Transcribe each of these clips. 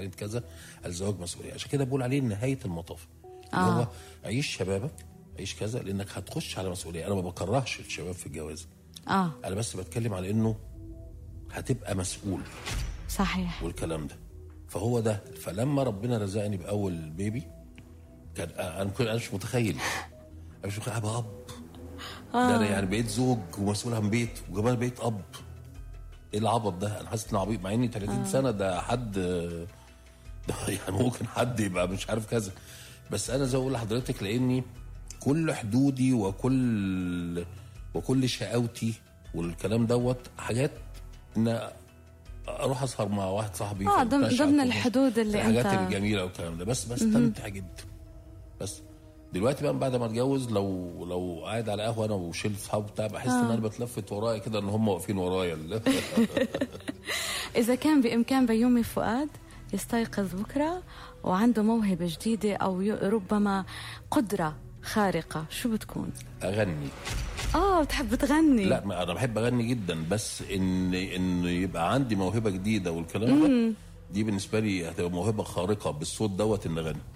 حاجه كذا الزواج مسؤوليه عشان كده بقول عليه نهايه المطاف اللي آه. هو عيش شبابك عيش كذا لانك هتخش على مسؤوليه انا ما بكرهش الشباب في الجواز اه انا بس بتكلم على انه هتبقى مسؤول صحيح والكلام ده فهو ده فلما ربنا رزقني باول بيبي كان انا كنت- أنا مش متخيل انا مش متخيل ابقى اب ده انا يعني بقيت زوج ومسؤول عن بيت وكمان بقيت اب ايه العبط ده انا حاسس اني عبيط مع اني 30 سنه ده حد ده يعني ممكن حد يبقى مش عارف كذا بس انا زي ما بقول لحضرتك لاني كل حدودي وكل وكل شقاوتي والكلام دوت حاجات ان اروح اسهر مع واحد صاحبي آه، في ضمن- المنتشر ضمن أو الحدود اللي الحاجات أنت- الجميله والكلام ده بس بستمتع جدا بس دلوقتي بقى بعد ما اتجوز لو لو قاعد على قهوه انا وشله اصحاب بتاع بحس ان انا بتلفت ورايا كده ان هم واقفين ورايا إذا كان بإمكان بيومي فؤاد يستيقظ بكرة وعنده موهبة جديدة أو ي- ربما قدرة خارقة شو بتكون؟ اغني آه بتحب تغني لا ما انا بحب اغني جدا بس ان ان يبقى عندي موهبه جديده والكلام ده دي بالنسبه لي هتبقى موهبه خارقه بالصوت دوت ان اغني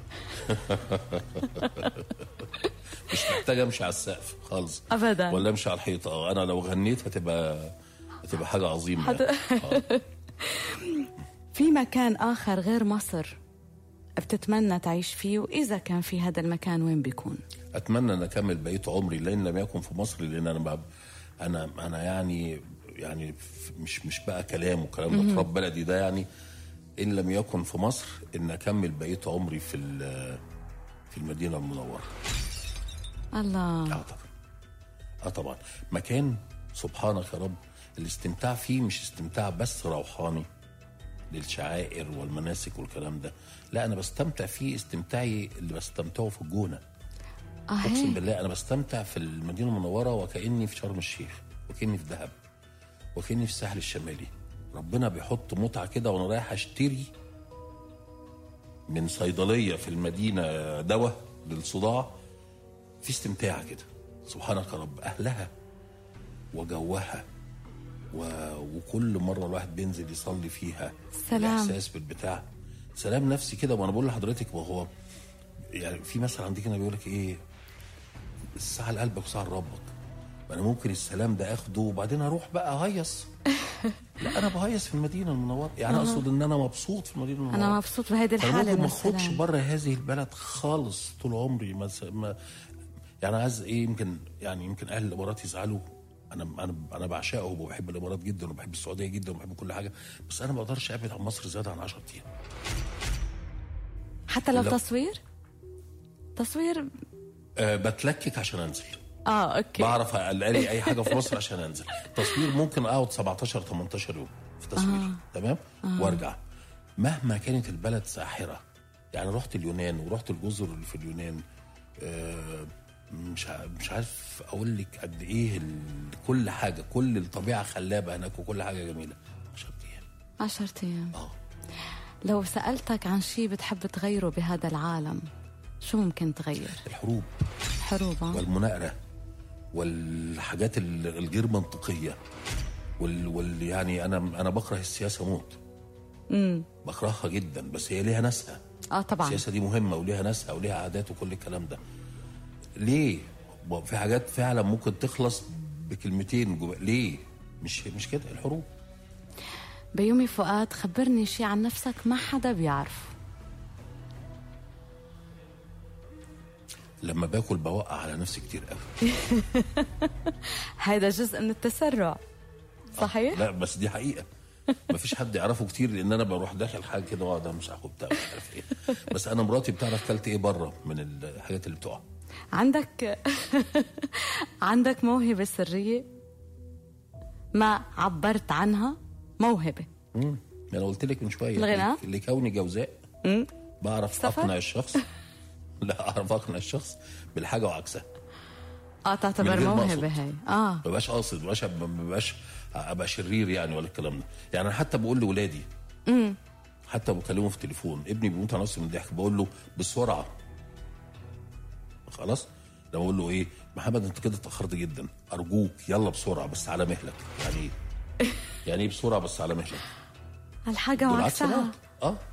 مش محتاج امشي على السقف خالص أبداً. ولا امشي على الحيطه آه، انا لو غنيت هتبقى هتبقى حاجه عظيمه حت- يعني. آه. في مكان آخر غير مصر بتتمنى تعيش فيه وإذا كان في هذا المكان وين بيكون؟ اتمنى ان اكمل بقيه عمري لان لم يكن في مصر لان انا بقى انا انا يعني يعني ف- مش مش بقى كلام وكلام ده تراب بلدي ده يعني ان لم يكن في مصر ان اكمل بقيه عمري في ال- في المدينه المنوره الله اه طبعا اه طبعا مكان سبحانك يا رب الاستمتاع فيه مش استمتاع بس روحاني للشعائر والمناسك والكلام ده لا انا بستمتع فيه استمتاعي اللي بستمتعه في الجونه آه اقسم هي. بالله انا بستمتع في المدينه المنوره وكاني في شرم الشيخ وكاني في دهب وكاني في الساحل الشمالي ربنا بيحط متعه كده وانا رايح اشتري من صيدليه في المدينه دواء للصداع في استمتاع كده سبحانك يا رب اهلها وجوها و... وكل مره الواحد بينزل يصلي فيها سلام. الاحساس بالبتاع سلام نفسي كده وانا بقول لحضرتك وهو يعني في مثل عندي كده بيقول لك ايه الساعه لقلبك وساعه لربك ما انا ممكن السلام ده اخده وبعدين اروح بقى اهيص لا انا بهيص في المدينه المنوره يعني اقصد ان انا مبسوط في المدينه المنوره أنا مبسوط بهذه فأنا الحالة ممكن من ما اخرجش السلام بره هذه البلد خالص طول عمري ما, ما يعني عايز ايه يمكن يعني يمكن اهل الامارات يزعلوا انا انا انا بعشقهم وبحب الامارات جدا وبحب السعوديه جدا وبحب كل حاجه بس انا ما اقدرش ابعد عن مصر زياده عن 10 ايام حتى لو لا. تصوير؟ تصوير أه بتلكك عشان انزل اه اوكي بعرف الاقي اي حاجه في مصر عشان انزل تصوير ممكن اقعد 17 18 يوم في تصوير آه. تمام آه. وارجع مهما كانت البلد ساحره يعني رحت اليونان ورحت الجزر اللي في اليونان آه مش ع- مش عارف اقول لك قد ايه ال- كل حاجه كل الطبيعه خلابه هناك وكل حاجه جميله 10 ايام عشرة أيام اه لو سألتك عن شيء بتحب تغيره بهذا العالم شو ممكن تغير؟ الحروب حروب آه؟ والمناقره والحاجات ال- الغير منطقيه وال, وال يعني انا انا بكره السياسه موت امم بكرهها جدا بس هي ليها ناسها اه طبعا السياسه دي مهمه وليها ناسها وليها عادات وكل الكلام ده ليه ما في حاجات فعلا ممكن تخلص بكلمتين جوا ليه مش مش كده الحروب بيومي فؤاد خبرني شيء عن نفسك ما حدا بيعرف لما باكل بوقع على نفسي كتير قوي هذا جزء من التسرع صحيح؟ لا بس دي حقيقه ما فيش حد يعرفه كتير لان انا بروح داخل حاجه كده واقعد امسح وبتاع مش عارف ايه بس انا مراتي بتعرف كلت ايه بره من الحاجات اللي بتقع عندك عندك موهبة سرية ما عبرت عنها موهبة امم انا قلت لك من شويه الغناء؟ لك- لكوني جوزاء مم. بعرف سفر؟ اقنع الشخص لا اعرف اقنع الشخص بالحاجه وعكسها اه من تعتبر غير ما موهبة أقصد. هي اه ما بقاش قاصد ما بقاش ما بقاش ابقى شرير يعني ولا الكلام ده يعني انا حتى بقول لاولادي حتى بكلمه في التليفون ابني بيموت على نفسه من الضحك بقول له بسرعه خلاص لما اقول له ايه محمد انت كده اتاخرت جدا ارجوك يلا بسرعه بس على مهلك يعني ايه يعني ايه بسرعه بس على مهلك الحاجة والعكس وعكسها بعض اه